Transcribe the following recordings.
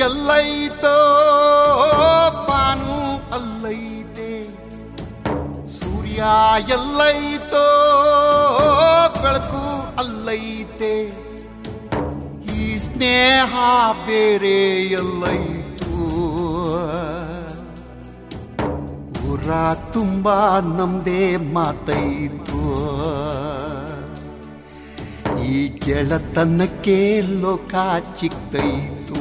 ಎಲ್ಲೈತೋ pan ಅಲ್ಲೈತೆ ಸೂರ್ಯ ಎಲ್ಲೈತೋ ಬೆಳಕು ಅಲ್ಲೈತೆ ಈ ಸ್ನೇಹ ಬೇರೆ ಎಲ್ಲೈತು ಊರ ತುಂಬ ನಮ್ದೇ ಮಾತೈತು ಈ ಗೆಳತನಕ್ಕೆ ಲೋಕ ಚಿಕ್ತೈತು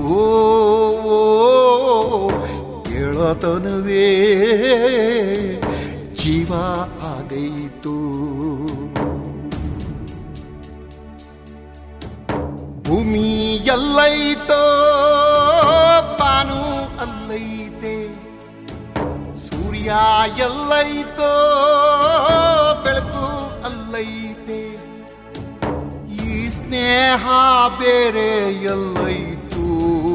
ಗೆಳತನವೇ ಜೀವ ಆಗೈತು ಭೂಮಿ ಎಲ್ಲೈತೋ ಪಾನು ಅಲ್ಲೈತೆ ಸೂರ್ಯ ಎಲ್ಲೈತೋ ಬೆಳಕು ಅಲ್ಲೈತೆ ಈ ಸ್ನೇಹ ಬೇರೆ ಎಲ್ಲೈತು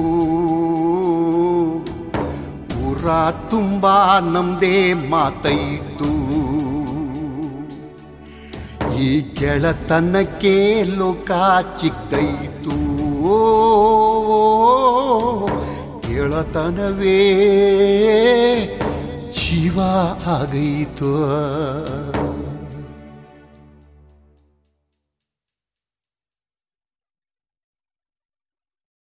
ಊರ ತುಂಬ ನಮ್ದೇ ಮಾತೈತು ಈ ಗೆಳತನಕ್ಕೆ ಲೋಕ ಚಿಕ್ಕೈತು ಗೆಳತನವೇ ಜೀವ ಆಗೈತು